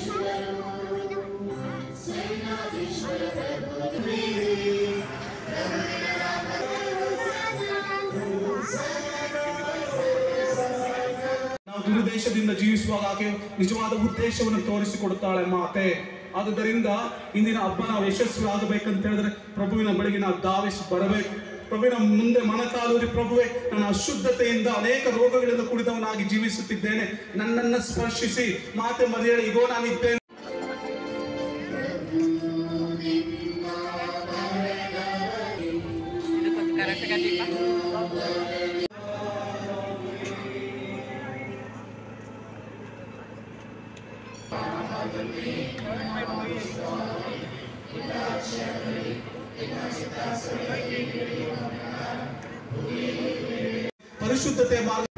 ನಾವು ದುರುದ್ದೇಶದಿಂದ ಜೀವಿಸುವಾಗ ಆಕೆ ನಿಜವಾದ ಉದ್ದೇಶವನ್ನು ತೋರಿಸಿಕೊಡುತ್ತಾಳೆ ಮಾತೆ ಆದುದರಿಂದ ಇಂದಿನ ಹಬ್ಬ ನಾವು ಯಶಸ್ವಿ ಆಗಬೇಕಂತ ಹೇಳಿದ್ರೆ ಪ್ರಭುವಿನ ಬಳಿಗೆ ನಾವು ಧಾವಿಸಿ ಬರಬೇಕು ಪ್ರಭುವಿನ ಮುಂದೆ ಮನಕಾಲೂರಿ ಪ್ರಭುವೆ ನಾನು ಅಶುದ್ಧತೆಯಿಂದ ಅನೇಕ ರೋಗಗಳಿಂದ ಕುಡಿದವನಾಗಿ ಜೀವಿಸುತ್ತಿದ್ದೇನೆ ನನ್ನನ್ನು ಸ್ಪರ್ಶಿಸಿ ಮಾತೆ ಮರಿಯಳೆ ಇಗೋ ನಾನಿದ್ದೇನೆ ಇದು కొంచెం కరెక్ట్గా చెప్పా ಪರಿಶುದ್ಧತೆ ಮಾರ್ಗ